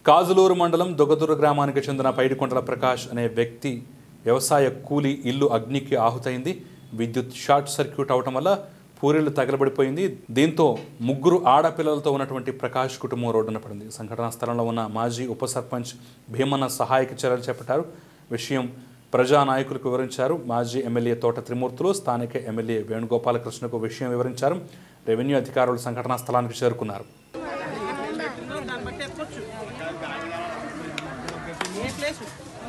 కాజులూరు మండలం దొగదూరు గ్రామానికి చెందిన పైడికొండల ప్రకాష్ అనే వ్యక్తి వ్యవసాయ కూలి ఇల్లు అగ్నికి ఆహుతైంది విద్యుత్ షార్ట్ సర్క్యూట్ అవటం వల్ల పూరీలు తగలబడిపోయింది దీంతో ముగ్గురు ఆడపిల్లలతో ఉన్నటువంటి ప్రకాష్ కుటుంబం రోడ్డున పడింది సంఘటనా స్థలంలో ఉన్న మాజీ ఉప సర్పంచ్ భీమన్న సహాయక చర్యలు చేపట్టారు విషయం ప్రజా నాయకులకు వివరించారు మాజీ ఎమ్మెల్యే తోట త్రిమూర్తులు స్థానిక ఎమ్మెల్యే వేణుగోపాలకృష్ణకు విషయం వివరించారు రెవెన్యూ అధికారులు సంఘటనా స్థలానికి చేరుకున్నారు దాన్ని బట్టి ఎక్కొచ్చు ఏ ప్లేస్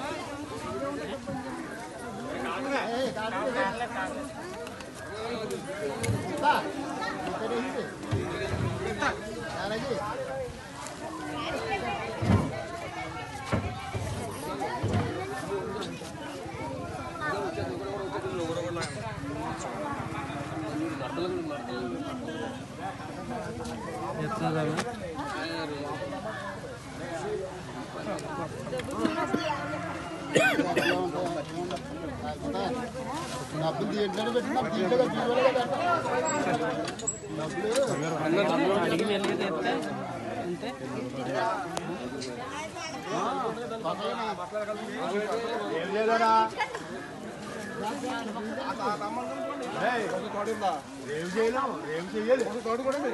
డబ్బులు ఏంటంటే పెట్టిన దీంట్లో దీంట్లో డబ్బులు అడిగి వెళ్ళి తెస్తే అంతే ఏం లేదనా ఏం చేయలేము ఏం చెయ్యాలి తోడు కూడా